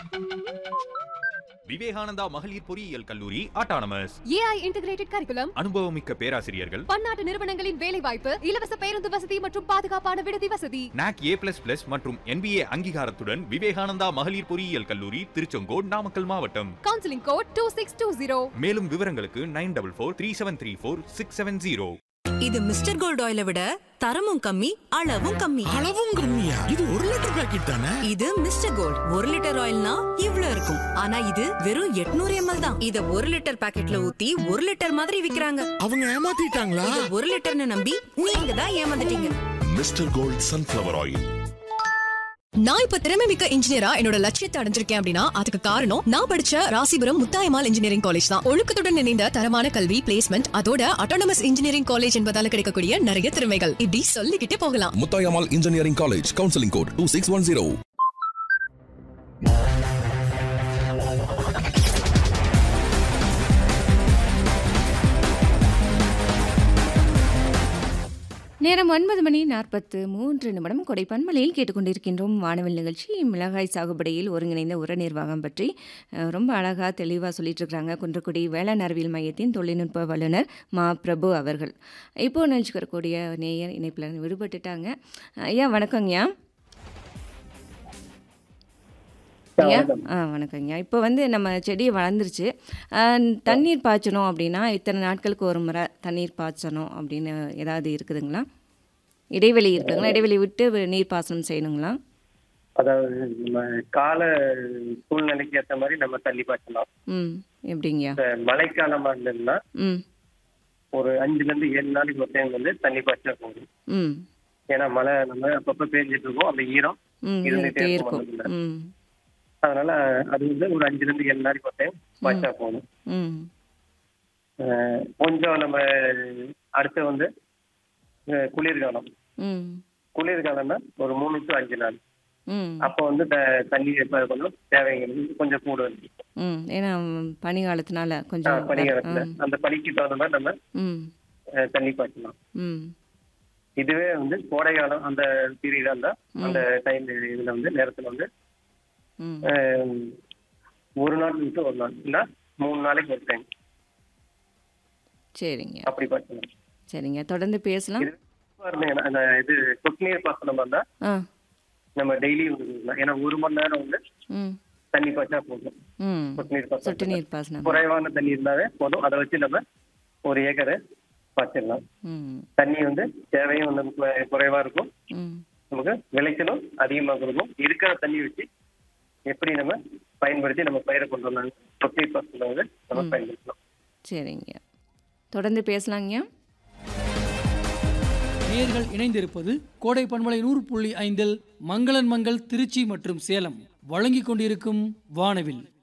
விவேகானந்தா மகளிர் பொறியியல் கல்லூரி ஆட்டானமஸ் ஏஐ இன்டிகிரேட்டட் கரிக்குலம் அனுபவமிக்க பேராசிரியர்கள் பன்னாட்டு நிறுவனங்களின் வேலைவாய்ப்பு இலவச பேருந்து வசதி மற்றும் பாதுகாப்பான விடுதி வசதி நாக் ஏ பிளஸ் பிளஸ் மற்றும் என்பிஏ அங்கீகாரத்துடன் விவேகானந்தா மகளிர் பொறியியல் கல்லூரி திருச்செங்கோடு நாமக்கல் மாவட்டம் counselling code two six two zero மேலும் விவரங்களுக்கு nine double four three seven three four six seven zero இது மிஸ்டர் கோல்ட் ஆயிலை விட தரமும் கம்மி அளவும் கம்மி அளவும் கம்மியா இது ஒரு லிட்டர் பாக்கெட் தானே இது மிஸ்டர் கோல்ட் ஒரு லிட்டர் ஆயில்னா இவ்ளோ இருக்கும் ஆனா இது வெறும் 800 எம்எல் தான் இத ஒரு லிட்டர் பாக்கெட்ல ஊத்தி ஒரு லிட்டர் மாதிரி விக்கிறாங்க அவங்க ஏமாத்திட்டாங்களா இத ஒரு லிட்டர்னு நம்பி நீங்க தான் ஏமாந்துட்டீங்க மிஸ்டர் கோல்ட் சன்ஃப்ளவர் ஆயில் நான் இப்ப திறமை மிக்க இன்ஜினியரா என்னோட லட்சியத்தை அடைஞ்சிருக்கேன் அப்படின்னா அதுக்கு காரணம் நான் படிச்ச ராசிபுரம் முத்தாயமால் இன்ஜினியரிங் காலேஜ் தான் ஒழுக்கத்துடன் இணைந்த தரமான கல்வி பிளேஸ்மெண்ட் அதோட அட்டானமஸ் இன்ஜினியரிங் காலேஜ் என்பதால கிடைக்கக்கூடிய நிறைய திறமைகள் இப்படி சொல்லிக்கிட்டே போகலாம் Muthayammal engineering college counselling code two six one zero நேரம் ஒன்பது மணி நாற்பத்து மூன்று நிமிடம் கொடைப்பன்மலையில் கேட்டுக்கொண்டிருக்கின்றோம் வானவில் நிகழ்ச்சி மிளகாய் சாகுபடியில் ஒருங்கிணைந்த உர நிர்வாகம் பற்றி அஹ், ரொம்ப அழகாக தெளிவாக சொல்லிட்டு இருக்காங்க குன்றக்குடி வேளாண் அறிவியல் மையத்தின் தொழில்நுட்ப வல்லுநர் மா பிரபு அவர்கள் இப்போ நினச்சிக்க வரக்கூடிய நேயர் இணைப்பில் விடுபட்டுட்டாங்க ஐயா வணக்கங்கய்யா ஐயா ஆ வணக்கங்கய்யா இப்போ வந்து நம்ம செடி வளர்ந்துருச்சு அஹ், தண்ணீர் பாய்ச்சணும் அப்படின்னா இத்தனை நாட்களுக்கு ஒரு முறை தண்ணீர் பாய்ச்சணும் அப்படின்னு ஏதாவது இருக்குதுங்களா இடைவெளி இருக்குதுங்களா இடைவெளி விட்டு வி- நீர் பாசனம் செய்யணுங்களா அதாவது நம்ம கால சூழ்நிலைக்கு ஏற்ற மாதிரி நம்ம தள்ளி பாய்ச்சலாம் ம் எப்படிங்கய்யா இப்ப மழைக்காலமா இருந்ததுன்னா ம் ஒரு அஞ்சுல இருந்து ஏழு நாளைக்கு ஒரு டைம் வந்து தண்ணி பாய்ச்சா போகும் ம் ஏன்னா மழை நம்ம அப்பப்ப பேஞ்சிட்டு இருக்கோம் அந்த ஈரம் ம் இருந்துட்டே இருந்துகிட்டே இருக்கும் இருக்கும் அதுல. ம் அதனால அது வந்து ஒரு அஞ்சுல இருந்து ஏழு நாளைக்கு ஒரு டைம் பாய்ச்சா போகணும் ம் அஹ் கொஞ்சம் நம்ம அடுத்து வந்து அஹ் குளிர்காலம் ம் குளிர்காலம்னா ஒரு மூணு டு அஞ்சு நாள் ம் அப்போ வந்து த- தண்ணி இப்ப கொஞ்சம் தேவைங்கிறது கொஞ்சம் கூட இருக்கு ம் ஏன்னா ம், பனி காலத்தினால கொஞ்சம் பனிகாலத்துல ம் அந்த பனிக்கு தகுந்த மாதிரி நம்ம ம் அஹ், தண்ணி பாய்ச்சலாம் ம் இதுவே வந்து கோடை காலம் அந்த பீரியடா இருந்தா அந்த டைம் இதுல வந்து நேரத்துல வந்து ம் அஹ், ஒரு நாள் விட்டு ஒரு நாள் இல்ல மூணு நாளைக்கு ஒரு டைம் சரிங்க அப்படி பாய்ச்சலாம் சரிங்க தொடர்ந்து பேசலாம் இது இருந்தீங்கன்னா, அந்த இது சொட்டு நீர் பாசனம் வந்தா ஆ நம்ம டெய்லி ஏன்னா ஒரு மணி நேரம் வந்து ம் தண்ணி பாய்ச்சா போதும் ம் சொட்டு நீர் சொட்டு பாசனம் நீர் பாசனம் குறைவான தண்ணி இருந்தாவே போதும் அதை வச்சு நம்ம ஒரு ஏக்கரை பாய்ச்சிடலாம் ம் தண்ணி வந்து தேவையும் வந்து நமக்கு குறைவா இருக்கும் ம் நமக்கு விளைச்சலும் அதிகமாக கொடுக்கும் இருக்கிற தண்ணி வச்சு எப்படி நம்ம பயன்படுத்தி நம்ம பயிரை கொண்டு வரலாம் சொத்தை பசங்களை வந்து நம்ம பயன்படுத்தலாம் சரிங்க தொடர்ந்து பேசலாங்கய்யா நேர்கள் இணைந்திருப்பது கோடை பண்பலை நூறு புள்ளி ஐந்தில் மங்களன் மங்கள் திருச்சி மற்றும் சேலம் வழங்கிக் கொண்டிருக்கும் வானவில்